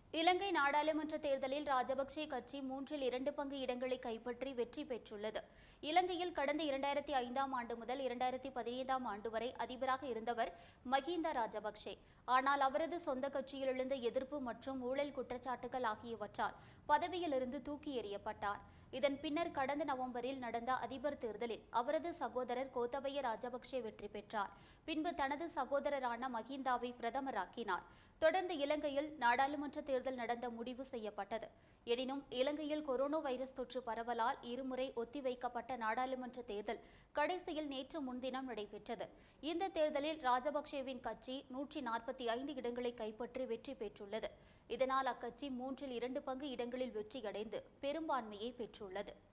இலங்கை நாடாளுமன்ற தேர்தலில் ராஜபக்சே கட்சி மூன்றில் இரண்டு பங்கு இடங்களை கைப்பற்றி வெற்றி பெற்றுள்ளது இலங்கையில் கடந்த இரண்டாயிரத்தி ஐந்தாம் ஆண்டு முதல் இரண்டாயிரத்தி பதினைந்தாம் ஆண்டு வரை அதிபராக இருந்தவர் மஹிந்த ராஜபக்சே ஆனால் அவரது சொந்த கட்சியில் எழுந்த எதிர்ப்பு மற்றும் ஊழல் குற்றச்சாட்டுகள் ஆகியவற்றால் பதவியிலிருந்து தூக்கி எறியப்பட்டார் இதன் பின்னர் கடந்த நவம்பரில் நடந்த அதிபர் தேர்தலில் அவரது சகோதரர் கோத்தபய ராஜபக்சே வெற்றி பெற்றார் பின்பு தனது சகோதரரான மஹிந்தாவை பிரதமராக்கினார் தொடர்ந்து இலங்கையில் நாடாளுமன்ற தேர்தல் நடந்த முடிவு செய்யப்பட்டது எனினும் இலங்கையில் கொரோனா வைரஸ் தொற்று பரவலால் இருமுறை ஒத்திவைக்கப்பட்ட நாடாளுமன்ற தேர்தல் கடைசியில் நேற்று முன்தினம் நடைபெற்றது இந்த தேர்தலில் ராஜபக்சேவின் கட்சி நூற்றி நாற்பத்தி ஐந்து இடங்களை கைப்பற்றி வெற்றி பெற்றுள்ளது இதனால் அக்கட்சி மூன்றில் இரண்டு பங்கு இடங்களில் வெற்றியடைந்து பெரும்பான்மையை பெற்றுள்ளது